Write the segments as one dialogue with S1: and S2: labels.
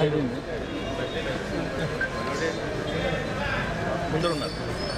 S1: ముందర ఉన్నారు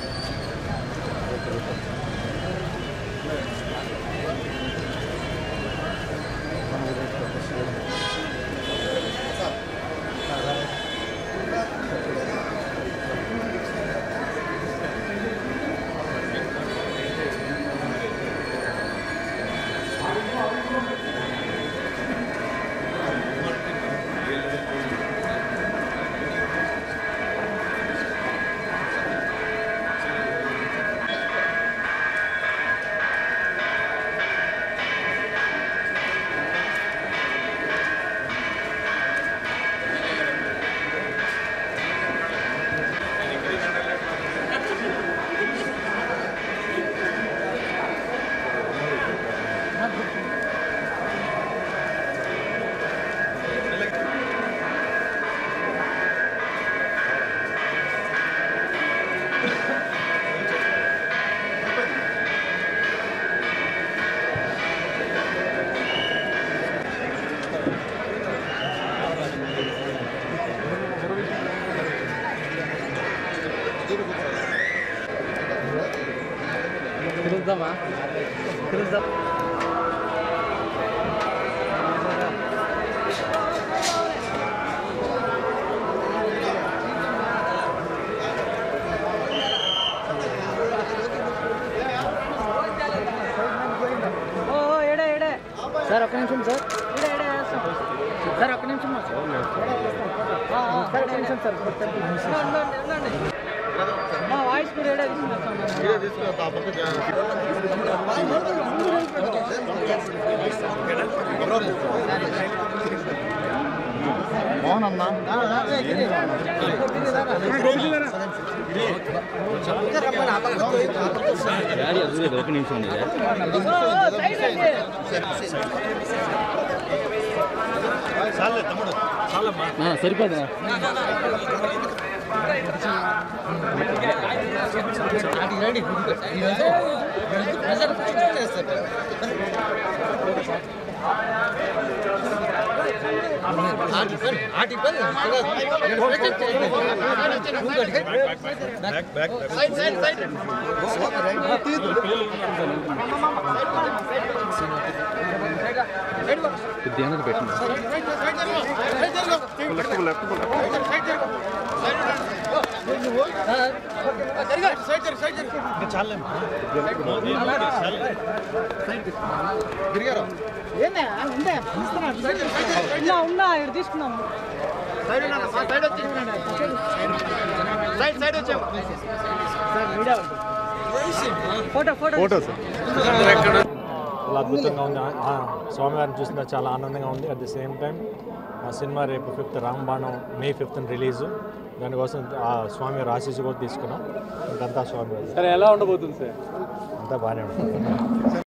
S2: పిలుద్దామా పిలుద్దాం ఓ ఓ, ఏడే ఏడే సార్ ఒక్క నిమిషం సార్ ఏడే ఏడే వేస్తాం. సార్ ఒక్క నిమిషం మా సార్ ఆ, ఆ, సార్ ఒక్క నిమిషం సార్ ఉండండి, ఉండండి, ఉండండి. మా వాయిస్ కూడా ఏడే తీసుకుంటాం
S1: ఒక నిమిషం ఉంది సరిపోదా కొద్దిగా అనేది పెట్టండి
S2: ఉన్నా ఉన్నా ఇక్కడ తీసుకున్నాము ఫోటో ఫోటో
S3: ఫోటో సార్
S4: చాలా అద్భుతంగా ఉంది ఆ- ఆ స్వామివారిని చూసిన చాలా ఆనందంగా ఉంది అట్ ది సేమ్ టైం ఆ సినిమా రేపు fifth Ramabanam May fifth release దానికోసం ఆ స్వామి ఆశీస్సు కూడా తీసుకున్నాం ఇంకంతా స్వామి
S3: సరే ఎలా ఉండబోతుంది సార్
S4: అంతా బాగానే ఉంటుంది